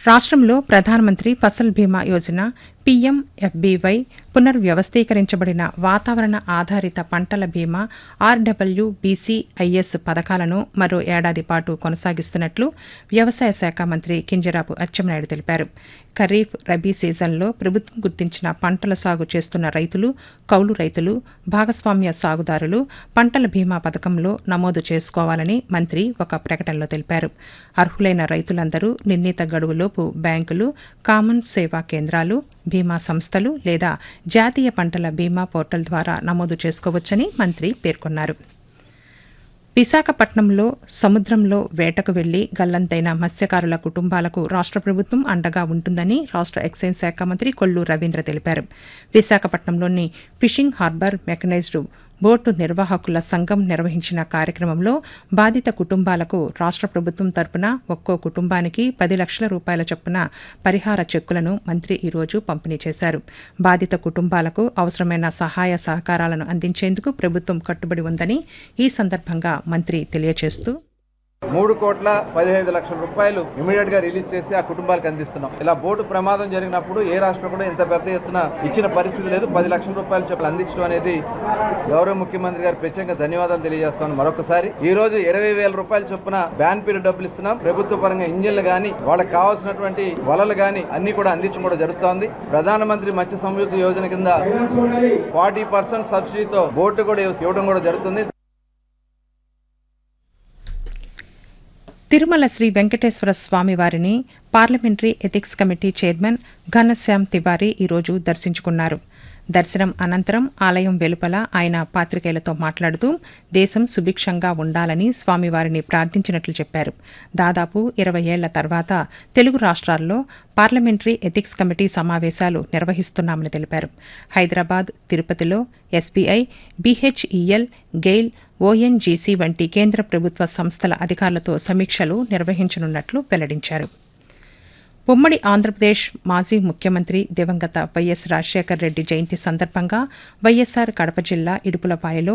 రాష్ట్రంలో ప్రధానమంత్రి ఫసల్ బీమా యోజన పీఎంఎఫ్బీవై పునర్వ్యవస్థీకరించబడిన వాతావరణ ఆధారిత పంటల బీమా ఆర్డబ్ల్యూ బీసీఐఎస్ పథకాలను మరో ఏడాది పాటు కొనసాగిస్తున్నట్లు వ్యవసాయ శాఖ మంత్రి కింజరాపు అచ్చెన్నాయుడు తెలిపారు ఖరీఫ్ రబీ సీజన్లో ప్రభుత్వం గుర్తించిన పంటల సాగు చేస్తున్న రైతులు కౌలు రైతులు భాగస్వామ్య సాగుదారులు పంటల బీమా పథకంలో నమోదు చేసుకోవాలని మంత్రి ఒక ప్రకటనలో తెలిపారు అర్హులైన రైతులందరూ నిర్ణీత గడువులోపు బ్యాంకులు కామన్ సేవా కేంద్రాలు బీమా సంస్థలు లేదా జాతీయ పంటల బీమా పోర్టల్ ద్వారా నమోదు చేసుకోవచ్చని మంత్రి పేర్కొన్నారు విశాఖపట్నంలో సముద్రంలో వేటకు వెళ్లి గల్లంతైన మత్స్యకారుల కుటుంబాలకు రాష్ట్ర ప్రభుత్వం అండగా ఉంటుందని రాష్ట్ర ఎక్సైజ్ శాఖ మంత్రి కొల్లు రవీంద్ర తెలిపారు విశాఖపట్నంలోని ఫిషింగ్ హార్బర్ మెకనైజ్డ్ బోటు నిర్వాహకుల సంఘం నిర్వహించిన కార్యక్రమంలో బాధిత కుటుంబాలకు రాష్ట్ర ప్రభుత్వం తరపున ఒక్కో కుటుంబానికి పది లక్షల రూపాయల చొప్పున పరిహార చెక్కులను మంత్రి ఈరోజు పంపిణీ చేశారు బాధిత కుటుంబాలకు అవసరమైన సహాయ సహకారాలను అందించేందుకు ప్రభుత్వం కట్టుబడి ఉందని ఈ సందర్భంగా మంత్రి తెలియజేస్తూ మూడు కోట్ల పదిహేను లక్షల రూపాయలు ఇమీడియట్ గా రిలీజ్ చేసి ఆ కుటుంబాలకు అందిస్తున్నాం ఇలా బోటు ప్రమాదం జరిగినప్పుడు ఏ రాష్ట్రం కూడా ఇంత పెద్ద ఎత్తున ఇచ్చిన పరిస్థితి లేదు పది లక్షల రూపాయలు చొప్పున అందించడం అనేది గౌరవ ముఖ్యమంత్రి గారు ప్రత్యేకంగా ధన్యవాదాలు తెలియజేస్తాను మరొకసారి ఈ రోజు ఇరవై వేల రూపాయల చొప్పున బ్యాన్ పీరియడ్ డబ్బులు ఇస్తున్నాం ప్రభుత్వ పరంగా ఇంజిన్లు గాని వాళ్ళకి కావాల్సినటువంటి వలలు గాని అన్ని కూడా అందించడం కూడా జరుగుతోంది ప్రధానమంత్రి మత్స్య సంయుక్త యోజన కింద ఫార్టీ పర్సెంట్ సబ్సిడీతో బోటు కూడా ఇవ్వడం కూడా జరుగుతుంది తిరుమల శ్రీ వెంకటేశ్వర స్వామి వారిని parliamentary ethics committee chairman Ghanshyam Tiwari ఈరోజు దర్శించుకున్నారు దర్శనం అనంతరం ఆలయం వెలుపల ఆయన పాత్రికేయులతో మాట్లాడుతూ దేశం సుభిక్షంగా ఉండాలని స్వామివారిని ప్రార్థించినట్లు చెప్పారు దాదాపు ఇరవై ఏళ్ల తర్వాత తెలుగు రాష్ట్రాల్లో పార్లమెంటరీ ఎథిక్స్ కమిటీ సమావేశాలు నిర్వహిస్తున్నామని తెలిపారు హైదరాబాద్ తిరుపతిలో ఎస్బీఐ బీహెచ్ఈఎల్ గెయిల్ ఓఎన్జీసీ వంటి కేంద్ర ప్రభుత్వ సంస్థల అధికారులతో సమీక్షలు నిర్వహించనున్నట్లు వెల్లడించారు ఉమ్మడి ఆంధ్రప్రదేశ్ మాజీ ముఖ్యమంత్రి దివంగత వైఎస్ రాజశేఖర్ రెడ్డి జయంతి సందర్భంగా వైఎస్సార్ కడప జిల్లా ఇడుపులపాయలో